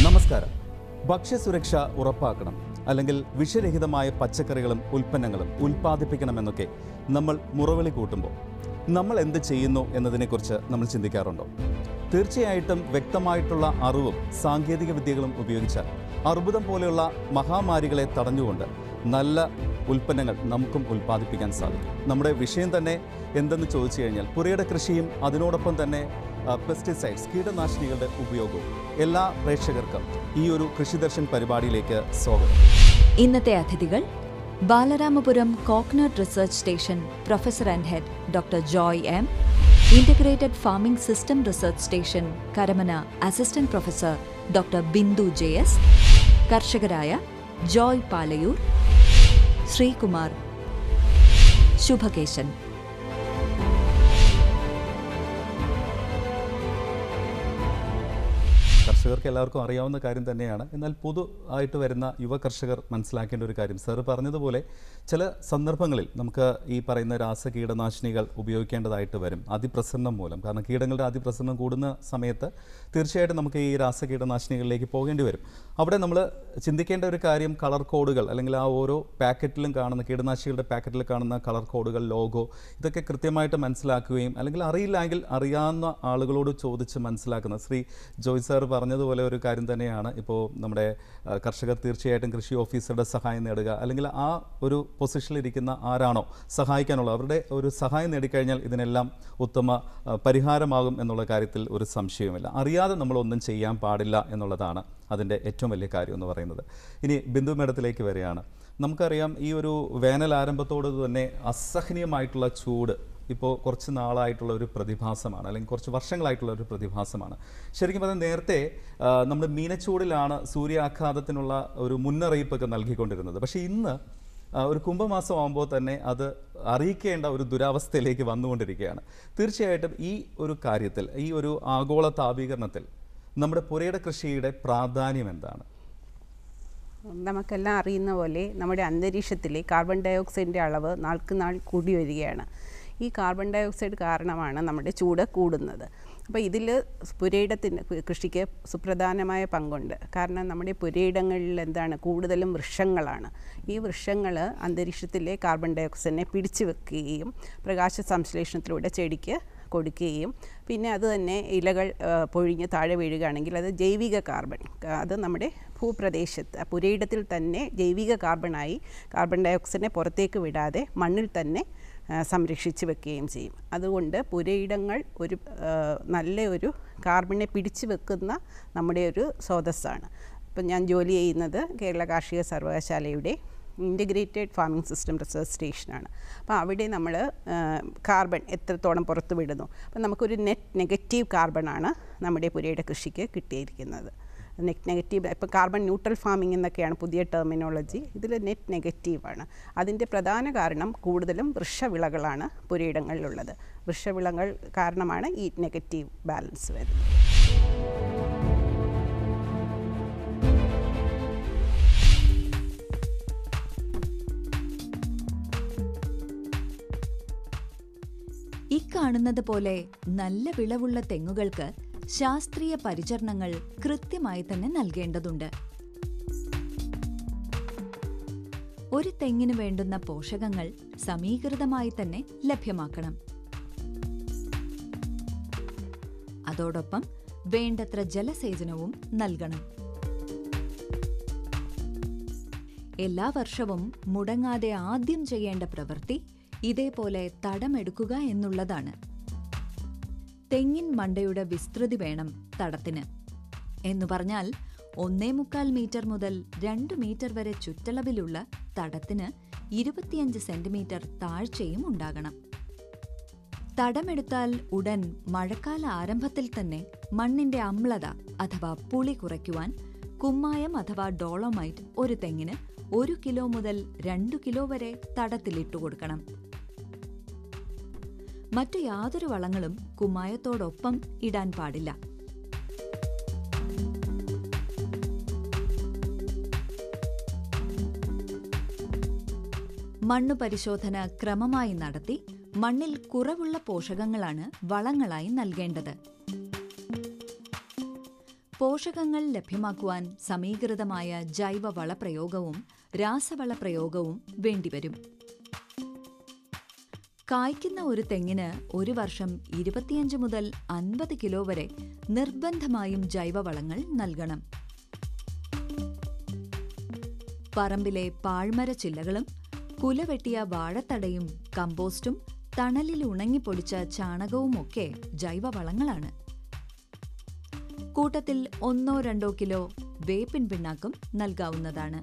നമസ്കാരം ഭക്ഷ്യസുരക്ഷ ഉറപ്പാക്കണം അല്ലെങ്കിൽ വിഷരഹിതമായ പച്ചക്കറികളും ഉൽപ്പന്നങ്ങളും ഉൽപ്പാദിപ്പിക്കണമെന്നൊക്കെ നമ്മൾ മുറവിളി കൂട്ടുമ്പോൾ നമ്മൾ എന്ത് ചെയ്യുന്നു എന്നതിനെക്കുറിച്ച് നമ്മൾ ചിന്തിക്കാറുണ്ടോ തീർച്ചയായിട്ടും വ്യക്തമായിട്ടുള്ള അറിവും സാങ്കേതിക വിദ്യകളും ഉപയോഗിച്ചാൽ അർബുദം പോലെയുള്ള മഹാമാരികളെ തടഞ്ഞുകൊണ്ട് നല്ല ഉൽപ്പന്നങ്ങൾ നമുക്കും ഉൽപ്പാദിപ്പിക്കാൻ സാധിക്കും നമ്മുടെ വിഷയം തന്നെ എന്തെന്ന് ചോദിച്ചു കഴിഞ്ഞാൽ പുരയുടെ കൃഷിയും അതിനോടൊപ്പം തന്നെ പെസ്റ്റിസൈഡ്സ് കീടനാശിനികളുടെ ഉപയോഗവും എല്ലാ പ്രേക്ഷകർക്കും ഈ ഒരു കൃഷിദർശൻ പരിപാടിയിലേക്ക് സ്വാഗതം ഇന്നത്തെ അതിഥികൾ Balaramapuram coconut research station professor and head doctor Joy M integrated farming system research station Karamana assistant professor doctor Bindu J S കർഷകരായ ജോയ് പാലയൂർ ശ്രീകുമാർ ശുഭകേശൻ കർഷകർക്ക് എല്ലാവർക്കും അറിയാവുന്ന കാര്യം തന്നെയാണ് എന്നാൽ പൊതു ആയിട്ട് വരുന്ന യുവ കർഷകർ മനസ്സിലാക്കേണ്ട ഒരു കാര്യം സാറ് പറഞ്ഞതുപോലെ ചില സന്ദർഭങ്ങളിൽ നമുക്ക് ഈ പറയുന്ന രാസ കീടനാശിനികൾ ഉപയോഗിക്കേണ്ടതായിട്ട് വരും അതിപ്രസരണം മൂലം കാരണം കീടങ്ങളുടെ അതിപ്രസരണം കൂടുന്ന സമയത്ത് തീർച്ചയായിട്ടും നമുക്ക് ഈ രാസ കീടനാശിനികളിലേക്ക് പോകേണ്ടി വരും അവിടെ നമ്മൾ ചിന്തിക്കേണ്ട ഒരു കാര്യം കളർ കോഡുകൾ അല്ലെങ്കിൽ ആ ഓരോ പാക്കറ്റിലും കാണുന്ന കീടനാശിനികളുടെ പാക്കറ്റിൽ കാണുന്ന കളർ കോഡുകൾ ലോഗോ ഇതൊക്കെ കൃത്യമായിട്ട് മനസ്സിലാക്കുകയും അല്ലെങ്കിൽ അറിയില്ലെങ്കിൽ അറിയാവുന്ന ആളുകളോട് ചോദിച്ച് മനസ്സിലാക്കുന്ന ശ്രീ ജോയ് സാർ പറഞ്ഞതുപോലെ ഒരു കാര്യം തന്നെയാണ് ഇപ്പോൾ നമ്മുടെ ആ, കർഷകർ തീർച്ചയായിട്ടും കൃഷി ഓഫീസറുടെ സഹായം നേടുക അല്ലെങ്കിൽ ആ ഒരു പൊസിഷനിലിരിക്കുന്ന ആരാണോ സഹായിക്കാനുള്ള അവരുടെ ഒരു സഹായം നേടിക്കഴിഞ്ഞാൽ ഇതിനെല്ലാം ഉത്തമ ആ, പരിഹാരമാകും എന്നുള്ള കാര്യത്തിൽ ഒരു സംശയവുമില്ല അറിയാതെ നമ്മളൊന്നും ചെയ്യാൻ പാടില്ല എന്നുള്ളതാണ് അതിൻ്റെ ഏറ്റവും വലിയ കാര്യം എന്ന് പറയുന്നത് ഇനി ബിന്ദു മേഡത്തിലേക്ക് വരികയാണ് നമുക്കറിയാം ഈ ഒരു വേനൽ ആരംഭത്തോട് തന്നെ അസഹനീയമായിട്ടുള്ള ചൂട് ഇപ്പോൾ കുറച്ച് നാളായിട്ടുള്ള ഒരു പ്രതിഭാസമാണ് അല്ലെങ്കിൽ കുറച്ച് വർഷങ്ങളായിട്ടുള്ള ഒരു പ്രതിഭാസമാണ് ശരിക്കും പറഞ്ഞാൽ നേരത്തെ ആ, നമ്മൾ മീനച്ചൂടിലാണ് സൂര്യാഘാതത്തിനുള്ള ഒരു മുന്നറിയിപ്പൊക്കെ നൽകിക്കൊണ്ടിരുന്നത് പക്ഷേ ഇന്ന് ആ, ഒരു കുംഭമാസം ആകുമ്പോൾ തന്നെ അത് അറിയിക്കേണ്ട ഒരു ദുരാവസ്ഥയിലേക്ക് വന്നുകൊണ്ടിരിക്കുകയാണ് തീർച്ചയായിട്ടും ഈ ഒരു കാര്യത്തിൽ ഈ ഒരു ആഗോള താപീകരണത്തിൽ നമ്മുടെ പുരയുടെ കൃഷിയുടെ പ്രാധാന്യം എന്താണ് നമുക്കെല്ലാം അറിയുന്ന പോലെ നമ്മുടെ അന്തരീക്ഷത്തിലെ കാർബൺ ഡൈ ഓക്സൈഡിൻ്റെ അളവ് നാൾക്ക് നാൾ കൂടി വരികയാണ് ഈ കാർബൺ ഡൈ ഓക്സൈഡ് കാരണമാണ് നമ്മുടെ ചൂട് കൂടുന്നത് അപ്പോൾ ഇതിൽ പുരയിടത്തിന് കൃ- കൃഷിക്ക് സുപ്രധാനമായ പങ്കുണ്ട് കാരണം നമ്മുടെ പുരയിടങ്ങളിൽ എന്താണ് കൂടുതലും വൃക്ഷങ്ങളാണ് ഈ വൃക്ഷങ്ങൾ അന്തരീക്ഷത്തിലെ കാർബൺ ഡൈ ഓക്സൈഡിനെ പിടിച്ചു വെക്കുകയും പ്രകാശ സംശ്ലേഷണത്തിലൂടെ ചെടിക്ക് കൊടുക്കുകയും പിന്നെ അത് തന്നെ ഇലകൾ ആ, പൊഴിഞ്ഞ് താഴെ വീഴുകയാണെങ്കിൽ അത് ജൈവിക കാർബൺ ക- അത് നമ്മുടെ ഭൂപ്രദേശത്ത് ആ പുരയിടത്തിൽ തന്നെ ജൈവിക കാർബണായി കാർബൺ ഡൈ ഓക്സൈഡിനെ പുറത്തേക്ക് വിടാതെ മണ്ണിൽ തന്നെ ആ, സംരക്ഷിച്ച് വെക്കുകയും ചെയ്യും അതുകൊണ്ട് പുരയിടങ്ങൾ ഒരു ആ, നല്ല ഒരു കാർബണിനെ പിടിച്ചു വെക്കുന്ന നമ്മുടെ ഒരു സ്രോതസ്സാണ് ഇപ്പം ഞാൻ ജോലി ചെയ്യുന്നത് കേരള കാർഷിക സർവകലാശാലയുടെ ഇൻറ്റഗ്രേറ്റഡ് ഫാമിംഗ് സിസ്റ്റം റിസർച്ച് സ്റ്റേഷനാണ് അപ്പോൾ അവിടെ നമ്മൾ കാർബൺ എത്രത്തോളം പുറത്ത് വിടുന്നു അപ്പോൾ നമുക്കൊരു നെറ്റ് നെഗറ്റീവ് കാർബണാണ് നമ്മുടെ പുരയുടെ കൃഷിക്ക് കിട്ടിയിരിക്കുന്നത് നെറ്റ് നെഗറ്റീവ് ഇപ്പോൾ കാർബൺ ന്യൂട്രൽ ഫാമിംഗ് എന്നൊക്കെയാണ് പുതിയ ടെർമിനോളജി ഇതിൽ നെറ്റ് നെഗറ്റീവാണ് അതിൻ്റെ പ്രധാന കാരണം കൂടുതലും വൃക്ഷവിളകളാണ് പുരയിടങ്ങളിലുള്ളത് വൃക്ഷവിളകൾ കാരണമാണ് ഈ നെഗറ്റീവ് ബാലൻസ് വരുന്നത് ഇക്കാണുന്നത് പോലെ നല്ല വിളവുള്ള തെങ്ങുകൾക്ക് ശാസ്ത്രീയ പരിചരണങ്ങൾ കൃത്യമായി തന്നെ നൽകേണ്ടതുണ്ട് ഒരു തെങ്ങിന് വേണ്ടുന്ന പോഷകങ്ങൾ സമീകൃതമായി തന്നെ ലഭ്യമാക്കണം അതോടൊപ്പം വേണ്ടത്ര ജലസേചനവും നൽകണം എല്ലാ വർഷവും മുടങ്ങാതെ ആദ്യം ചെയ്യേണ്ട പ്രവൃത്തി ഇതേപോലെ തടമെടുക്കുക എന്നുള്ളതാണ് തെങ്ങിൻ മണ്ടയുടെ വിസ്തൃതി വേണം തടത്തിന് എന്നു പറഞ്ഞാൽ ഒന്നേ മുക്കാൽ മീറ്റർ മുതൽ രണ്ട് മീറ്റർ വരെ ചുറ്റളവിലുള്ള തടത്തിന് ഇരുപത്തിയഞ്ച് സെന്റിമീറ്റർ താഴ്ചയും ഉണ്ടാകണം തടമെടുത്താൽ ഉടൻ മഴക്കാല ആരംഭത്തിൽ തന്നെ മണ്ണിന്റെ അമ്ലത അഥവാ പുളി കുറയ്ക്കുവാൻ കുമ്മായം അഥവാ ഡോളോമൈറ്റ് ഒരു തെങ്ങിന് ഒരു കിലോ മുതൽ രണ്ടു കിലോ വരെ തടത്തിലിട്ടു കൊടുക്കണം മറ്റു യാതൊരു വളങ്ങളും കുമ്മായത്തോടൊപ്പം ഇടാൻ പാടില്ല മണ്ണു പരിശോധന ക്രമമായി നടത്തി മണ്ണിൽ കുറവുള്ള പോഷകങ്ങളാണ് വളങ്ങളായി നൽകേണ്ടത് പോഷകങ്ങൾ ലഭ്യമാക്കുവാൻ സമീകൃതമായ ജൈവ വളപ്രയോഗവും രാസവള പ്രയോഗവും വേണ്ടിവരും കായ്ക്കുന്ന ഒരു തെങ്ങിന് ഒരു വർഷം ഇരുപത്തിയഞ്ച് മുതൽ അൻപത് കിലോ വരെ നിർബന്ധമായും ജൈവവളങ്ങൾ നൽകണം പറമ്പിലെ പാഴ്മര ചില്ലകളും കുലവെട്ടിയ വാഴത്തടയും കമ്പോസ്റ്റും തണലിൽ ഉണങ്ങിപ്പൊടിച്ച ചാണകവുമൊക്കെ ജൈവവളങ്ങളാണ് കൂട്ടത്തിൽ ഒന്നോ രണ്ടോ കിലോ വേപ്പിൻ പിണ്ണാക്കും നൽകാവുന്നതാണ്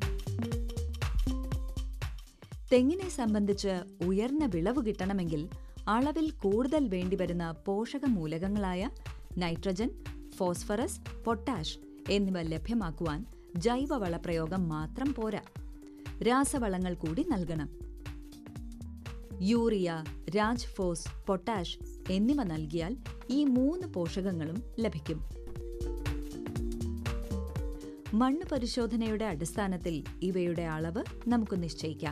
തെങ്ങിനെ സംബന്ധിച്ച് ഉയർന്ന വിളവ് കിട്ടണമെങ്കിൽ അളവിൽ കൂടുതൽ വേണ്ടിവരുന്ന പോഷകമൂലകങ്ങളായ നൈട്രജൻ ഫോസ്ഫറസ് പൊട്ടാഷ് എന്നിവ ലഭ്യമാക്കുവാൻ ജൈവവളപ്രയോഗം മാത്രം പോരാ രാസവളങ്ങൾ കൂടി നൽകണം യൂറിയ രാജ്ഫോസ് പൊട്ടാഷ് എന്നിവ നൽകിയാൽ ഈ മൂന്ന് പോഷകങ്ങളും ലഭിക്കും മണ്ണ് പരിശോധനയുടെ അടിസ്ഥാനത്തിൽ ഇവയുടെ അളവ് നമുക്ക് നിശ്ചയിക്കാം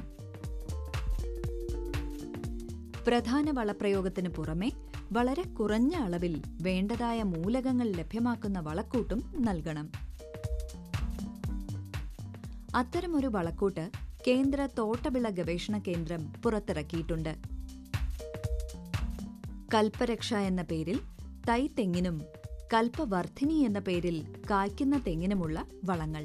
പ്രധാന വളപ്രയോഗത്തിന് പുറമെ വളരെ കുറഞ്ഞ അളവിൽ വേണ്ടതായ മൂലകങ്ങൾ ലഭ്യമാക്കുന്ന വളക്കൂട്ടും നൽകണം അത്തരമൊരു വളക്കൂട്ട് കേന്ദ്ര തോട്ടവിള ഗവേഷണ കേന്ദ്രം പുറത്തിറക്കിയിട്ടുണ്ട് കൽപ്പരക്ഷ എന്ന പേരിൽ തൈ തെങ്ങിനും കൽപ്പവർദ്ധിനി എന്ന പേരിൽ കായ്ക്കുന്ന തെങ്ങിനുമുള്ള വളങ്ങൾ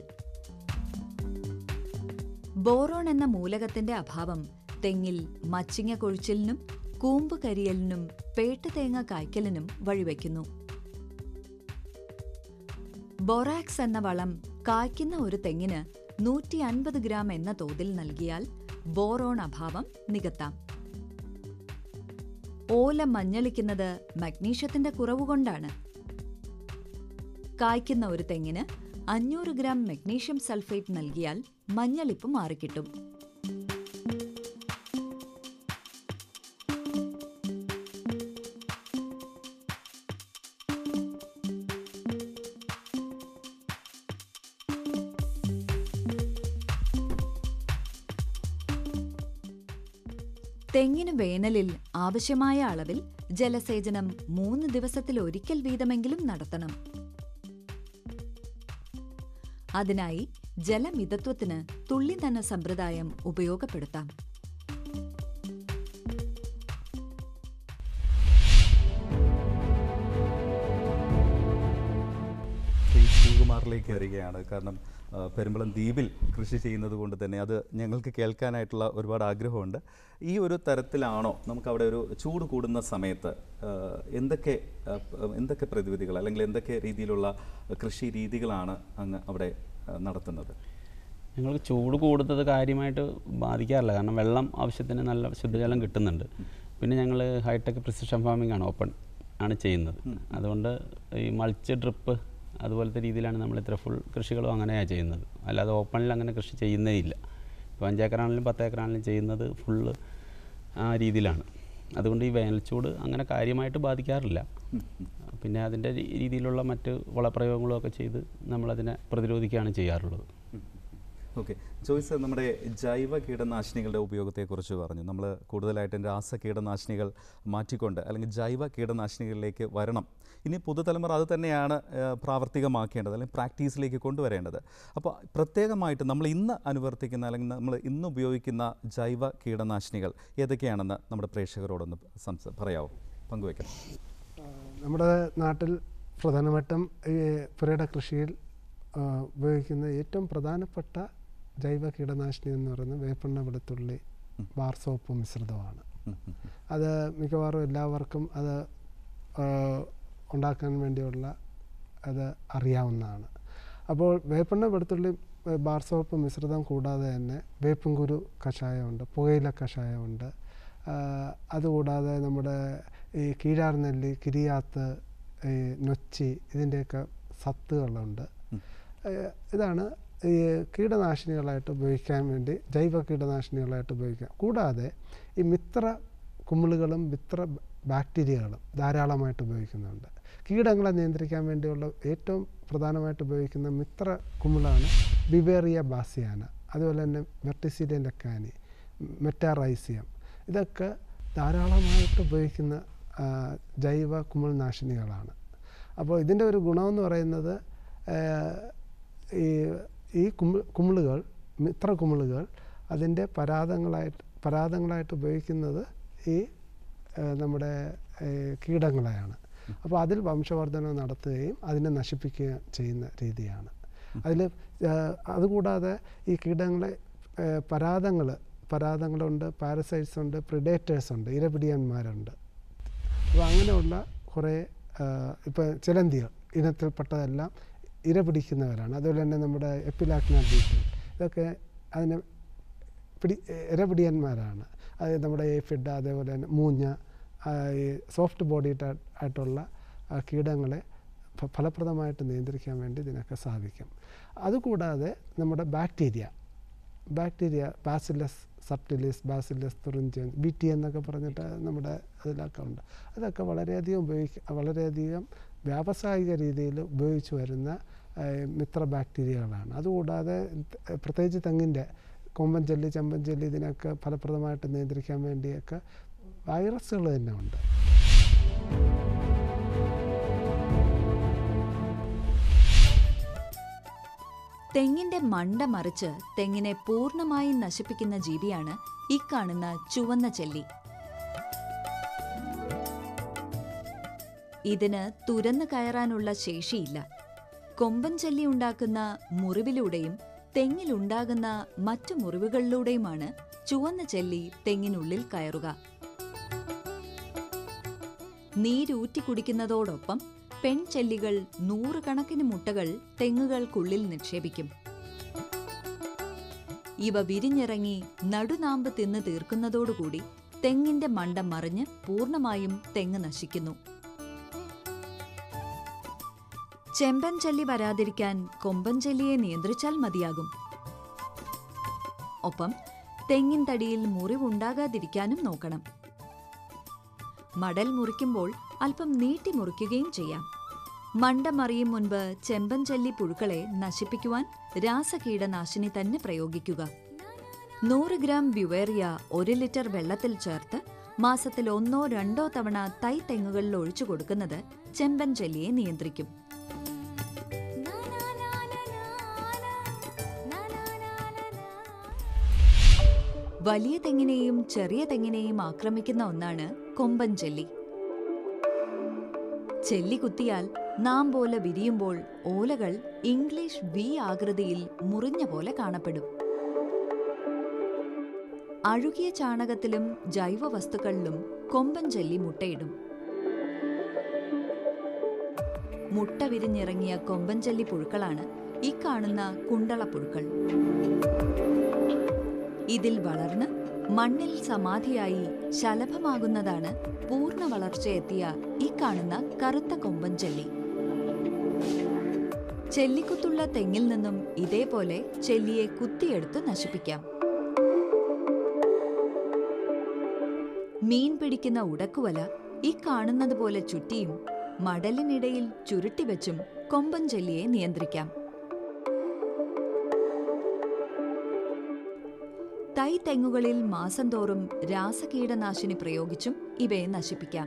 ബോറോൺ എന്ന മൂലകത്തിന്റെ അഭാവം തെങ്ങിൽ മച്ചിങ്ങ കൊഴിച്ചിലിനും കൂമ്പ് കരിയലിനും പേട്ടുതേങ്ങ കായ്ക്കലിനും വഴിവെക്കുന്നു ബൊറാക്സ് എന്ന വളം കായ്ക്കുന്ന ഒരു തെങ്ങിന് നൂറ്റി അൻപത് ഗ്രാം എന്ന തോതിൽ നൽകിയാൽ ബോറോൺ അഭാവം നികത്താം ഓല മഞ്ഞളിക്കുന്നത് മഗ്നീഷ്യത്തിന്റെ കുറവുകൊണ്ടാണ് കായ്ക്കുന്ന ഒരു തെങ്ങിന് അഞ്ഞൂറ് ഗ്രാം മഗ്നീഷ്യം സൾഫേറ്റ് നൽകിയാൽ മഞ്ഞളിപ്പ് മാറിക്കിട്ടും തെങ്ങിന് വേനലിൽ ആവശ്യമായ അളവിൽ ജലസേചനം മൂന്ന് ദിവസത്തിൽ ഒരിക്കൽ വീതമെങ്കിലും നടത്തണം അതിനായി ജലമിതത്വത്തിന് തുള്ളിനന സമ്പ്രദായം ഉപയോഗപ്പെടുത്താം ശ്രീ ശിവകുമാറിലേക്ക് വരികയാണ് കാരണം ആ, പെരുമ്പളം ദ്വീപിൽ കൃഷി ചെയ്യുന്നത് കൊണ്ട് തന്നെ അത് ഞങ്ങൾക്ക് കേൾക്കാനായിട്ടുള്ള ഒരുപാട് ആഗ്രഹമുണ്ട് ഈ ഒരു തരത്തിലാണോ നമുക്ക് അവിടെ ഒരു ചൂട് കൂടുന്ന സമയത്ത് ആ, എന്തൊക്കെ ആ, പ- എന്തൊക്കെ പ്രതിവിധികൾ അല്ലെങ്കിൽ എന്തൊക്കെ രീതിയിലുള്ള കൃഷി രീതികളാണ് അങ്ങ് അവിടെ ആ, നടത്തുന്നത് ഞങ്ങൾക്ക് ചൂട് കൂടുന്നത് കാര്യമായിട്ട് ബാധിക്കാറില്ല കാരണം വെള്ളം ആവശ്യത്തിന് നല്ല ശുദ്ധജലം കിട്ടുന്നുണ്ട് പിന്നെ ഞങ്ങൾ ഹൈടെക് പ്രിസിഷൻ ഫാമിംഗ് ആണ് ഓപ്പൺ ആണ് ചെയ്യുന്നത് അതുകൊണ്ട് ഈ മൾച്ച് ഡ്രിപ്പ് അതുപോലത്തെ രീതിയിലാണ് നമ്മൾ ഇത്ര ഫുൾ കൃഷികളും അങ്ങനെയാണ് ചെയ്യുന്നത് അല്ലാതെ ഓപ്പണിൽ അങ്ങനെ കൃഷി ചെയ്യുന്നേ ഇല്ല ഇപ്പോൾ അഞ്ചേക്കറാണെങ്കിലും പത്തേക്കറാണെങ്കിലും ചെയ്യുന്നത് ഫുള്ള് ആ രീതിയിലാണ് അതുകൊണ്ട് ഈ വേനൽച്ചൂട് അങ്ങനെ കാര്യമായിട്ട് ബാധിക്കാറില്ല പിന്നെ അതിൻ്റെ രീ- രീതിയിലുള്ള മറ്റ് വളപ്രയോഗങ്ങളും ഒക്കെ ചെയ്ത് നമ്മളതിനെ പ്രതിരോധിക്കുകയാണ് ചെയ്യാറുള്ളത് ഓക്കെ ജോയ്സ് നമ്മുടെ ജൈവ കീടനാശിനികളുടെ ഉപയോഗത്തെക്കുറിച്ച് പറഞ്ഞു നമ്മൾ കൂടുതലായിട്ടും രാസ കീടനാശിനികൾ മാറ്റിക്കൊണ്ട് അല്ലെങ്കിൽ ജൈവ കീടനാശിനികളിലേക്ക് വരണം ഇനി പുതുതലമുറ അത് തന്നെയാണ് ആ, പ്രാവർത്തികമാക്കേണ്ടത് അല്ലെങ്കിൽ പ്രാക്ടീസിലേക്ക് കൊണ്ടുവരേണ്ടത് അപ്പോൾ പ്രത്യേകമായിട്ട് നമ്മൾ ഇന്ന് അനുവർത്തിക്കുന്ന അല്ലെങ്കിൽ നമ്മൾ ഇന്ന് ഉപയോഗിക്കുന്ന ജൈവ കീടനാശിനികൾ ഏതൊക്കെയാണെന്ന് നമ്മുടെ പ്രേക്ഷകരോടൊന്ന് സംസ പറയാമോ പങ്കുവയ്ക്കണം നമ്മുടെ നാട്ടിൽ പ്രധാനമായിട്ടും ഈ പുരയുടെ കൃഷിയിൽ ആ, ഉപയോഗിക്കുന്ന ഏറ്റവും പ്രധാനപ്പെട്ട ജൈവ കീടനാശിനി എന്ന് പറയുന്നത് വേപ്പെണ്ണ വെളുത്തുള്ളി ബാർ സോപ്പ് മിശ്രിതമാണ് ഉം, ഉം, ഉം. അത് മിക്കവാറും എല്ലാവർക്കും അത് ആ, ഉണ്ടാക്കാൻ വേണ്ടിയുള്ള അത് അറിയാവുന്നതാണ് അപ്പോൾ വേപ്പെണ്ണ വെളുത്തുള്ളി ഏ, ബാർ സോപ്പ് മിശ്രിതം കൂടാതെ തന്നെ വേപ്പും കുരു കഷായമുണ്ട് പുകയില കഷായമുണ്ട് ആ, അതുകൂടാതെ നമ്മുടെ ഈ കീഴാർനെല്ലി കിരിയാത്ത് ഈ നൊച്ചി ഇതിൻ്റെയൊക്കെ സത്തുകളുണ്ട് ഏ, ഇതാണ് ഈ കീടനാശിനികളായിട്ട് ഉപയോഗിക്കാൻ വേണ്ടി ജൈവ കീടനാശിനികളായിട്ട് ഉപയോഗിക്കാം കൂടാതെ ഈ മിത്ര കുമിളുകളും മിത്ര ബാക്ടീരിയകളും ധാരാളമായിട്ട് ഉപയോഗിക്കുന്നുണ്ട് കീടങ്ങളെ നിയന്ത്രിക്കാൻ വേണ്ടിയുള്ള ഏറ്റവും പ്രധാനമായിട്ട് ഉപയോഗിക്കുന്ന മിത്ര കുമിളാണ് ബിവേറിയ ബാസിയാന അതുപോലെ തന്നെ വെർട്ടിസിലിയൻ ലക്കാനി മെറ്റാറൈസിയം ഇതൊക്കെ ധാരാളമായിട്ട് ഉപയോഗിക്കുന്ന ആ, ജൈവ കുമിൾനാശിനികളാണ് അപ്പോൾ ഇതിൻ്റെ ഒരു ഗുണമെന്ന് പറയുന്നത് ആ, ഈ ഈ കുമി കുമിളുകൾ മിത്ര കുമിളുകൾ അതിൻ്റെ പരാതങ്ങളായിട്ട് പരാതങ്ങളായിട്ട് ഉപയോഗിക്കുന്നത് ഈ ആ, നമ്മുടെ ഏ, കീടങ്ങളെയാണ് അപ്പോൾ അതിൽ വംശവർധനം നടത്തുകയും അതിനെ നശിപ്പിക്കുകയും ചെയ്യുന്ന രീതിയാണ് അതിൽ അതുകൂടാതെ ഈ കീടങ്ങളെ പരാതങ്ങൾ പരാതങ്ങളുണ്ട് പാരസൈറ്റ്സ് ഉണ്ട് പ്രിഡേറ്റേഴ്സ് ഉണ്ട് ഇരപിടിയന്മാരുണ്ട് അപ്പോൾ അങ്ങനെയുള്ള കുറേ ഇപ്പോൾ ചിലന്തികൾ ഇനത്തിൽപ്പെട്ടതെല്ലാം ഇര പിടിക്കുന്നവരാണ് അതുപോലെ തന്നെ നമ്മുടെ എപ്പിലാക്ന ബീറ്റിൽ ഇതൊക്കെ അതിനെ പിടി ഇരപിടിയന്മാരാണ് അത് നമ്മുടെ ഏഫിഡ് അതേപോലെ തന്നെ മൂഞ്ഞ ആ, ഈ സോഫ്റ്റ് ബോഡീഡ് ആയിട്ടുള്ള ആ, കീടങ്ങളെ ഫ- ഫലപ്രദമായിട്ട് നിയന്ത്രിക്കാൻ വേണ്ടി ഇതിനൊക്കെ സാധിക്കും അതുകൂടാതെ നമ്മുടെ bacteria bacteria bacillus subtilis bacillus thuringiensis B T എന്നൊക്കെ പറഞ്ഞിട്ട് നമ്മുടെ അതിലൊക്കെ ഉണ്ട് അതൊക്കെ വളരെയധികം ഉപയോഗിക്ക വളരെയധികം വ്യാവസായിക രീതിയിൽ ഉപയോഗിച്ച് വരുന്ന ഏഹ്, മിത്ര ബാക്ടീരിയകളാണ് അതുകൂടാതെ ത- പ്രത്യേകിച്ച് തെങ്ങിൻ്റെ കൊമ്പൻ ചെല്ലി ചെമ്പൻ ചെല്ലി ഇതിനൊക്കെ ഫലപ്രദമായിട്ട് നിയന്ത്രിക്കാൻ വേണ്ടിയൊക്കെ വൈറസുകൾ തന്നെ ഉണ്ട് തെങ്ങിന്റെ മണ്ട മറിച്ച് തെങ്ങിനെ പൂർണ്ണമായും നശിപ്പിക്കുന്ന ജീവിയാണ് ഇക്കാണുന്ന ചുവന്ന ചെല്ലി ഇതിന് തുരന്നു കയറാനുള്ള ശേഷിയില്ല കൊമ്പൻ ചെല്ലി ഉണ്ടാക്കുന്ന മുറിവിലൂടെയും തെങ്ങിലുണ്ടാകുന്ന മറ്റു മുറിവുകളിലൂടെയുമാണ് ചുവന്ന ചെല്ലി തെങ്ങിനുള്ളിൽ കയറുക നീരൂറ്റി കുടിക്കുന്നതോടൊപ്പം പെൺചെല്ലികൾ നൂറുകണക്കിന് മുട്ടകൾ തെങ്ങുകൾക്കുള്ളിൽ നിക്ഷേപിക്കും ഇവ വിരിഞ്ഞിറങ്ങി നടുനാമ്പ് തിന്ന് തീർക്കുന്നതോടുകൂടി തെങ്ങിന്റെ മണ്ട മറിഞ്ഞ് പൂർണ്ണമായും തെങ്ങ് നശിക്കുന്നു ചെമ്പൻ ചെല്ലി വരാതിരിക്കാൻ കൊമ്പൻ ചെല്ലിയെ നിയന്ത്രിച്ചാൽ മതിയാകും ഒപ്പം തെങ്ങിൻ തടിയിൽ മുറിവുണ്ടാകാതിരിക്കാനും നോക്കണം മടൽ മുറിക്കുമ്പോൾ അല്പം നീട്ടി മുറിക്കുകയും ചെയ്യാം മണ്ട മറിയും മുൻപ് ചെമ്പൻ ചെല്ലി പുഴുക്കളെ നശിപ്പിക്കുവാൻ രാസകീടനാശിനി തന്നെ പ്രയോഗിക്കുക നൂറ് ഗ്രാം ബ്യുവേറിയ ഒരു ലിറ്റർ വെള്ളത്തിൽ ചേർത്ത് മാസത്തിൽ ഒന്നോ രണ്ടോ തവണ തൈ തെങ്ങുകളിൽ ഒഴിച്ചു കൊടുക്കുന്നത് ചെമ്പൻ ചെല്ലിയെ നിയന്ത്രിക്കും വലിയ തെങ്ങിനെയും ചെറിയ തെങ്ങിനെയും ആക്രമിക്കുന്ന ഒന്നാണ് കൊമ്പൻ ചെല്ലി ചെല്ലി കുത്തിയാൽ നാം പോലെ വിരിയുമ്പോൾ ഓലകൾ ഇംഗ്ലീഷ് വി ആകൃതിയിൽ മുറിഞ്ഞ പോലെ കാണപ്പെടും അഴുകിയ ചാണകത്തിലും ജൈവ വസ്തുക്കളിലും കൊമ്പൻ ചെല്ലി മുട്ടയിടും മുട്ട വിരിഞ്ഞിറങ്ങിയ കൊമ്പൻ ചെല്ലി പുഴുക്കളാണ് ഈ കാണുന്ന കുണ്ടള പുഴുക്കൾ ഇതിൽ വളർന്ന് മണ്ണിൽ സമാധിയായി ശലഭമാകുന്നതാണ് പൂർണ്ണ വളർച്ചയെത്തിയ ഈ കാണുന്ന കറുത്ത കൊമ്പൻ ചെല്ലി ചെല്ലിക്കുത്തുള്ള തെങ്ങിൽ നിന്നും ഇതേപോലെ ചെല്ലിയെ കുത്തിയെടുത്ത് നശിപ്പിക്കാം മീൻ പിടിക്കുന്ന ഉടക്കുവല ഈ കാണുന്നത് പോലെ ചുറ്റിയും മടലിനിടയിൽ ചുരുട്ടിവെച്ചും കൊമ്പൻ ചെല്ലിയെ നിയന്ത്രിക്കാം തൈ തെങ്ങുകളിൽ മാസം തോറും രാസകീടനാശിനി പ്രയോഗിച്ചും ഇവയെ നശിപ്പിക്കാം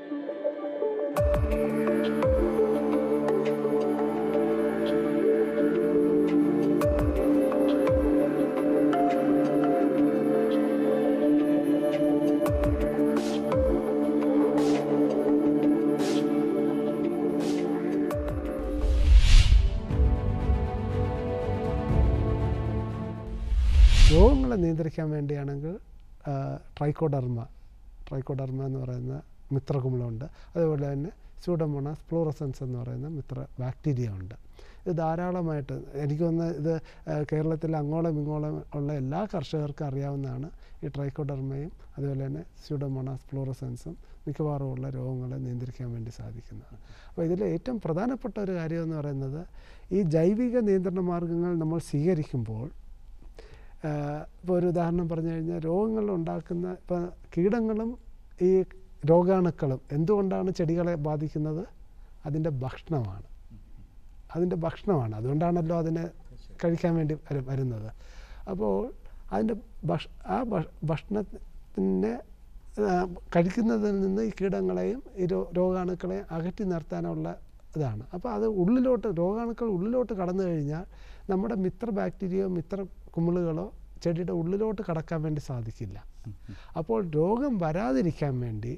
രോഗങ്ങളെ നിയന്ത്രിക്കാൻ വേണ്ടിയാണെങ്കിൽ ആ, ട്രൈക്കോഡർമ ട്രൈക്കോഡർമ എന്ന് പറയുന്ന മിത്രകുമിളമുണ്ട് അതുപോലെ തന്നെ സ്യൂഡമോണാസ് ഫ്ലൂറസൻസ് എന്ന് പറയുന്ന മിത്ര ബാക്ടീരിയ ഉണ്ട് ഇത് ധാരാളമായിട്ട് എനിക്ക് തോന്നുന്നത് ഇത് ആ, കേരളത്തിൽ അങ്ങോളം ഇങ്ങോളം ഉള്ള എല്ലാ കർഷകർക്കും അറിയാവുന്നതാണ് ഈ ട്രൈക്കോഡർമയും അതുപോലെ തന്നെ സ്യൂഡമോണാസ് ഫ്ലൂറസൻസും മിക്കവാറും ഉള്ള രോഗങ്ങളെ നിയന്ത്രിക്കാൻ വേണ്ടി സാധിക്കുന്നതാണ് അപ്പോൾ ഇതിൽ ഏറ്റവും പ്രധാനപ്പെട്ട ഒരു കാര്യം എന്ന് പറയുന്നത് ഈ ജൈവിക നിയന്ത്രണ മാർഗങ്ങൾ നമ്മൾ സ്വീകരിക്കുമ്പോൾ ഇപ്പോൾ ഒരു ഉദാഹരണം പറഞ്ഞു കഴിഞ്ഞാൽ രോഗങ്ങൾ ഉണ്ടാക്കുന്ന ഇപ്പം കീടങ്ങളും ഈ രോഗാണുക്കളും എന്തുകൊണ്ടാണ് ചെടികളെ ബാധിക്കുന്നത് അതിൻ്റെ ഭക്ഷണമാണ് അതിൻ്റെ ഭക്ഷണമാണ് അതുകൊണ്ടാണല്ലോ അതിനെ കഴിക്കാൻ വേണ്ടി വരു- വരുന്നത് അപ്പോൾ അതിൻ്റെ ഭക്ഷ ആ ഭ- ഭക്ഷണത്തിനെ ആ, കഴിക്കുന്നതിൽ നിന്ന് ഈ കീടങ്ങളെയും ഈ രോ രോഗാണുക്കളെയും അകറ്റി നിർത്താനുള്ള ഇതാണ് അപ്പോൾ അത് ഉള്ളിലോട്ട് രോഗാണുക്കൾ ഉള്ളിലോട്ട് കടന്നു കഴിഞ്ഞാൽ നമ്മുടെ മിത്ര ബാക്ടീരിയയോ മിത്ര കുമിളുകളോ ചെടിയുടെ ഉള്ളിലോട്ട് കടക്കാൻ വേണ്ടി സാധിക്കില്ല അപ്പോൾ രോഗം വരാതിരിക്കാൻ വേണ്ടി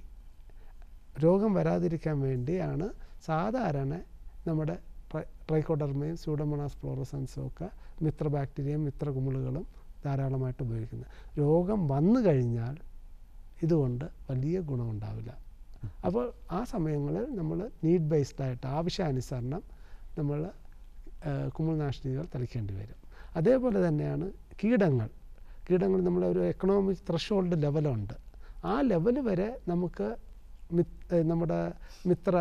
രോഗം വരാതിരിക്കാൻ വേണ്ടിയാണ് സാധാരണ നമ്മുടെ ട്രൈ ട്രൈക്കോഡർമയും സ്യൂഡോമോണാസ് ഫ്ലോറസൻസും ഒക്കെ മിത്ര ബാക്ടീരിയയും മിത്ര കുമിളുകളും ധാരാളമായിട്ട് ഉപയോഗിക്കുന്നത് രോഗം വന്നു കഴിഞ്ഞാൽ ഇതുകൊണ്ട് വലിയ ഗുണമുണ്ടാവില്ല അപ്പോൾ ആ സമയങ്ങളിൽ നമ്മൾ നീഡ് ബേസ്ഡ് ആയിട്ട് ആവശ്യാനുസരണം നമ്മൾ കുമിൾനാശിനികൾ തളിക്കേണ്ടി വരും അതേപോലെ തന്നെയാണ് കീടങ്ങൾ കീടങ്ങൾ നമ്മൾ ഒരു എക്കണോമിക് ത്രഷോൾഡ് ലെവലുണ്ട് ആ ലെവൽ വരെ നമുക്ക് മിത് ഏഹ് നമ്മുടെ മിത്ര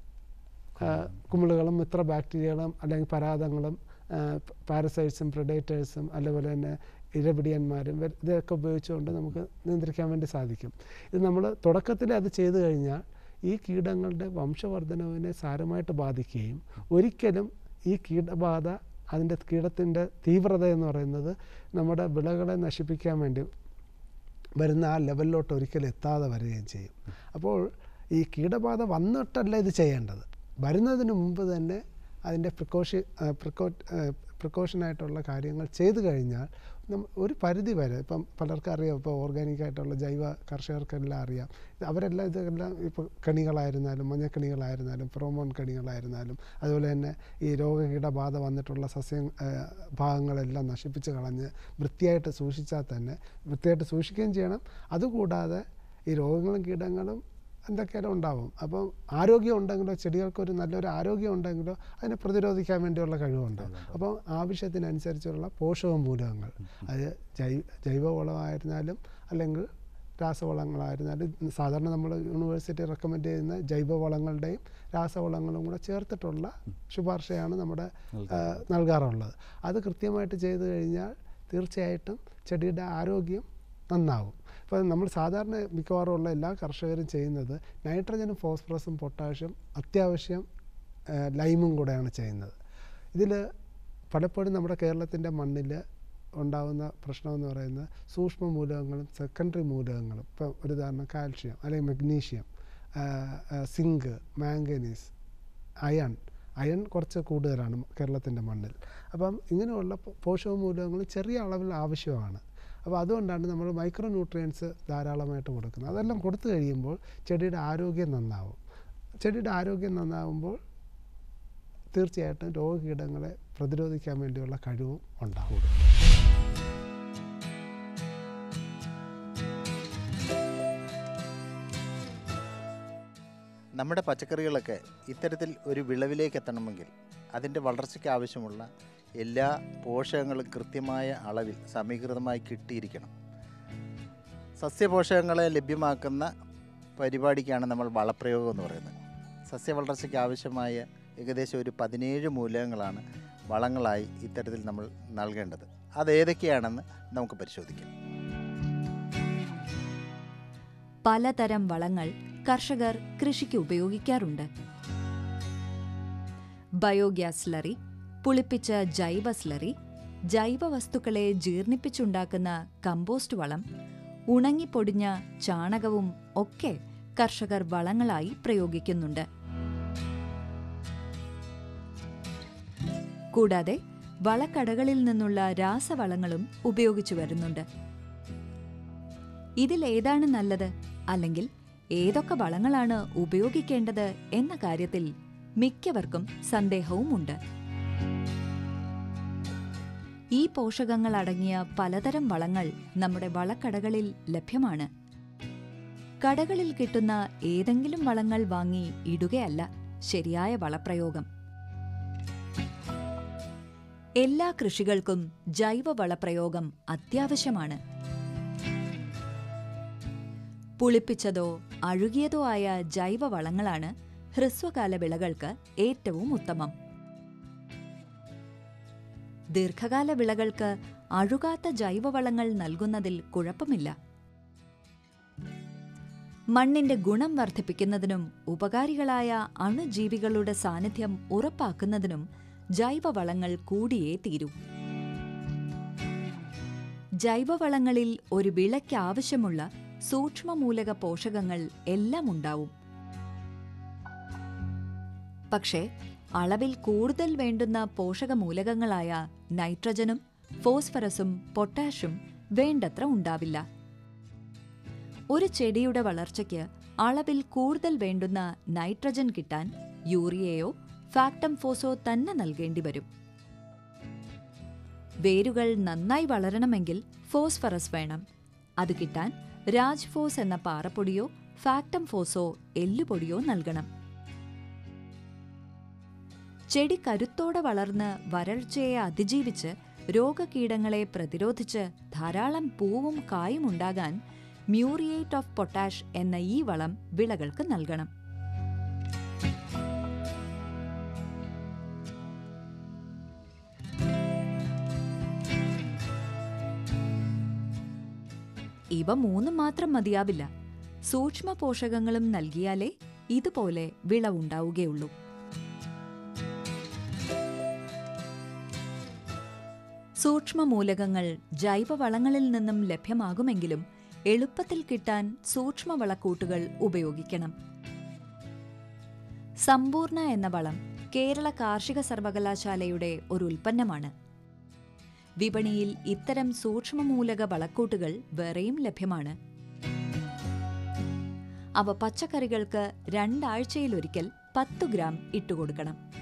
ആ, കുമിളുകളും മിത്ര ബാക്ടീരിയകളും അല്ലെങ്കിൽ പരാതങ്ങളും പാരസൈറ്റ്സും പ്രൊഡേറ്റേഴ്സും അതുപോലെ തന്നെ ഇരപിടിയന്മാരും വെ- ഇതൊക്കെ ഉപയോഗിച്ചുകൊണ്ട് നമുക്ക് നിയന്ത്രിക്കാൻ വേണ്ടി സാധിക്കും ഇത് നമ്മൾ തുടക്കത്തിൽ അത് ചെയ്തു കഴിഞ്ഞാൽ ഈ കീടങ്ങളുടെ വംശവർദ്ധനവിനെ സാരമായിട്ട് ബാധിക്കുകയും ഒരിക്കലും ഈ കീടബാധ അതിൻ്റെ കീടത്തിൻ്റെ തീവ്രത എന്ന് പറയുന്നത് നമ്മുടെ വിളകളെ നശിപ്പിക്കാൻ വേണ്ടി വരുന്ന ആ ലെവലിലോട്ട് ഒരിക്കലും എത്താതെ വരികയും ചെയ്യും അപ്പോൾ ഈ കീടബാധ വന്നിട്ടല്ല ഇത് ചെയ്യേണ്ടത് വരുന്നതിന് മുമ്പ് തന്നെ അതിൻ്റെ പ്രിക്കോഷൻ പ്രിക്കോ പ്രിക്കോഷനായിട്ടുള്ള കാര്യങ്ങൾ ചെയ്തു കഴിഞ്ഞാൽ നമ്മ ഒരു പരിധി വരെ ഇപ്പം പലർക്കും അറിയാം ഇപ്പോൾ ഓർഗാനിക്കായിട്ടുള്ള ജൈവ കർഷകർക്കെല്ലാം അറിയാം ഇത് അവരെല്ലാം ഇതെല്ലാം ഇപ്പോൾ കണികളായിരുന്നാലും മഞ്ഞക്കണികളായിരുന്നാലും പ്രോമോൺ കണികളായിരുന്നാലും അതുപോലെ തന്നെ ഈ രോഗകീടബാധ വന്നിട്ടുള്ള സസ്യ ഏഹ്, ഭാഗങ്ങളെല്ലാം നശിപ്പിച്ച് കളഞ്ഞ് വൃത്തിയായിട്ട് സൂക്ഷിച്ചാൽ തന്നെ വൃത്തിയായിട്ട് സൂക്ഷിക്കുകയും ചെയ്യണം അതുകൂടാതെ ഈ രോഗങ്ങളും കീടങ്ങളും എന്തൊക്കെയാലും ഉണ്ടാവും അപ്പം ആരോഗ്യം ഉണ്ടെങ്കിലോ ചെടികൾക്കൊരു നല്ലൊരു ആരോഗ്യം ഉണ്ടെങ്കിലോ അതിനെ പ്രതിരോധിക്കാൻ വേണ്ടിയുള്ള കഴിവുണ്ടാവും അപ്പം ആവശ്യത്തിനനുസരിച്ചുള്ള പോഷക മൂലകങ്ങൾ അത് ജൈ ജൈവവളമായിരുന്നാലും അല്ലെങ്കിൽ രാസവളങ്ങളായിരുന്നാലും സാധാരണ നമ്മൾ യൂണിവേഴ്സിറ്റി റെക്കമെൻഡ് ചെയ്യുന്ന ജൈവവളങ്ങളുടെയും രാസവളങ്ങളും കൂടെ ചേർത്തിട്ടുള്ള ശുപാർശയാണ് നമ്മുടെ ആ, നൽകാറുള്ളത് അത് കൃത്യമായിട്ട് ചെയ്തു കഴിഞ്ഞാൽ തീർച്ചയായിട്ടും ചെടിയുടെ ആരോഗ്യം നന്നാവും ഇപ്പോൾ നമ്മൾ സാധാരണ മിക്കവാറും ഉള്ള എല്ലാ കർഷകരും ചെയ്യുന്നത് നൈട്രജനും ഫോസ്ഫറസും പൊട്ടാഷ്യം അത്യാവശ്യം ആ, ലൈമും കൂടെയാണ് ചെയ്യുന്നത് ഇതിൽ പലപ്പോഴും നമ്മുടെ കേരളത്തിൻ്റെ മണ്ണിൽ ഉണ്ടാകുന്ന പ്രശ്നമെന്ന് പറയുന്നത് സൂക്ഷ്മ മൂലകങ്ങളും സെക്കൻഡറി മൂലകങ്ങളും ഇപ്പോൾ ഒരു ഉദാഹരണം കാൽഷ്യം അല്ലെങ്കിൽ magnesium zinc manganese iron iron കുറച്ച് കൂടുതലാണ് കേരളത്തിൻ്റെ മണ്ണിൽ അപ്പം ഇങ്ങനെയുള്ള പോ- പോഷക മൂലകങ്ങൾ ചെറിയ അളവിൽ ആവശ്യമാണ് അപ്പോൾ അതുകൊണ്ടാണ് നമ്മൾ മൈക്രോ ന്യൂട്രിയൻസ് ധാരാളമായിട്ട് കൊടുക്കുന്നത് അതെല്ലാം കൊടുത്തു കഴിയുമ്പോൾ ചെടിയുടെ ആരോഗ്യം നന്നാവും ചെടിയുടെ ആരോഗ്യം നന്നാവുമ്പോൾ തീർച്ചയായിട്ടും രോഗകീടങ്ങളെ പ്രതിരോധിക്കാൻ വേണ്ടിയുള്ള കഴിവും ഉണ്ടാവും നമ്മുടെ പച്ചക്കറികളൊക്കെ ഇത്തരത്തിൽ ഒരു വിളവിലേക്ക് എത്തണമെങ്കിൽ അതിൻ്റെ വളർച്ചയ്ക്ക് ആവശ്യമുള്ള എല്ലാ പോഷകങ്ങളും കൃത്യമായ അളവിൽ സമീകൃതമായി കിട്ടിയിരിക്കണം സസ്യപോഷകങ്ങളെ ലഭ്യമാക്കുന്ന പരിപാടിക്കാണ് നമ്മൾ വളപ്രയോഗം എന്ന് പറയുന്നത് സസ്യവളർച്ചയ്ക്ക് ആവശ്യമായ ഏകദേശം ഒരു പതിനേഴ് മൂലകങ്ങളാണ് വളങ്ങളായി ഇത്തരത്തിൽ നമ്മൾ നൽകേണ്ടത് അതേതൊക്കെയാണെന്ന് നമുക്ക് പരിശോധിക്കാം പലതരം വളങ്ങൾ കർഷകർ കൃഷിക്ക് ഉപയോഗിക്കാറുണ്ട് ബയോഗ്യാസ് സ്ലറി പുളിപ്പിച്ച ജൈവ സ്ലറി ജൈവ വസ്തുക്കളെ ജീർണിപ്പിച്ചുണ്ടാക്കുന്ന കമ്പോസ്റ്റ് വളം ഉണങ്ങിപ്പൊടിഞ്ഞ ചാണകവും ഒക്കെ കർഷകർ വളങ്ങളായി പ്രയോഗിക്കുന്നുണ്ട് കൂടാതെ വളക്കടകളിൽ നിന്നുള്ള രാസവളങ്ങളും ഉപയോഗിച്ചു വരുന്നുണ്ട് ഇതിലേതാണ് നല്ലത് അല്ലെങ്കിൽ ഏതൊക്കെ വളങ്ങളാണ് ഉപയോഗിക്കേണ്ടത് എന്ന കാര്യത്തിൽ മിക്കവർക്കും സന്ദേഹവുമുണ്ട് ഈ പോഷകങ്ങൾ അടങ്ങിയ പലതരം വളങ്ങൾ നമ്മുടെ വളക്കടകളിൽ ലഭ്യമാണ് കടകളിൽ കിട്ടുന്ന ഏതെങ്കിലും വളങ്ങൾ വാങ്ങി ഇടുകയല്ല ശരിയായ വളപ്രയോഗം എല്ലാ കൃഷികൾക്കും ജൈവ വളപ്രയോഗം അത്യാവശ്യമാണ് പുളിപ്പിച്ചതോ അഴുകിയതോ ആയ ജൈവ വളങ്ങളാണ് ഹ്രസ്വകാല വിളകൾക്ക് ഏറ്റവും ഉത്തമം ദീർഘകാല വിളകൾക്ക് അഴുകാത്ത ജൈവവളങ്ങൾ നൽകുന്നതിൽ കുഴപ്പമില്ല മണ്ണിന്റെ ഗുണം വർദ്ധിപ്പിക്കുന്നതിനും ഉപകാരികളായ അണുജീവികളുടെ സാന്നിധ്യം ഉറപ്പാക്കുന്നതിനും ജൈവവളങ്ങൾ കൂടിയേ തീരൂ ജൈവവളങ്ങളിൽ ഒരു വിളയ്ക്ക് ആവശ്യമുള്ള സൂക്ഷ്മമൂലക പോഷകങ്ങൾ എല്ലാം ഉണ്ടാവും പക്ഷേ അളവിൽ കൂടുതൽ വേണ്ടുന്ന പോഷകമൂലകങ്ങളായ നൈട്രജനും ഫോസ്ഫറസും പൊട്ടാഷും വേണ്ടത്ര ഉണ്ടാവില്ല ഒരു ചെടിയുടെ വളർച്ചയ്ക്ക് അളവിൽ കൂടുതൽ വേണ്ടുന്ന നൈട്രജൻ കിട്ടാൻ യൂറിയയോ ഫാക്ടം ഫോസോ തന്നെ നൽകേണ്ടി വരും വേരുകൾ നന്നായി വളരണമെങ്കിൽ ഫോസ്ഫറസ് വേണം അത് കിട്ടാൻ രാജ്ഫോസ് എന്ന പാറപ്പൊടിയോ ഫാക്ടം ഫോസോ എല്ലുപൊടിയോ നൽകണം ചെടി കരുത്തോടെ വളർന്ന് വരൾച്ചയെ അതിജീവിച്ച് രോഗകീടങ്ങളെ പ്രതിരോധിച്ച് ധാരാളം പൂവും കായും ഉണ്ടാകാൻ മ്യൂറിയേറ്റ് ഓഫ് പൊട്ടാഷ് എന്ന ഈ വളം വിളകൾക്ക് നൽകണം ഇവ മൂന്നും മാത്രം മതിയാവില്ല സൂക്ഷ്മ പോഷകങ്ങളും നൽകിയാലേ ഇതുപോലെ വിളവുണ്ടാവുകയുള്ളൂ സൂക്ഷ്മ മൂലകങ്ങൾ ജൈവവളങ്ങളിൽ നിന്നും ലഭ്യമാകുമെങ്കിലും എളുപ്പത്തിൽ കിട്ടാൻ സൂക്ഷ്മവളക്കൂട്ടുകൾ ഉപയോഗിക്കണം സമ്പൂർണ്ണ എന്ന വളം കേരള കാർഷിക സർവകലാശാലയുടെ ഒരു ഉൽപ്പന്നമാണ് വിപണിയിൽ ഇത്തരം സൂക്ഷ്മമൂലക വളക്കൂട്ടുകൾ വേറെയും ലഭ്യമാണ് അവ പച്ചക്കറികൾക്ക് രണ്ടാഴ്ചയിലൊരിക്കൽ പത്തു ഗ്രാം ഇട്ടുകൊടുക്കണം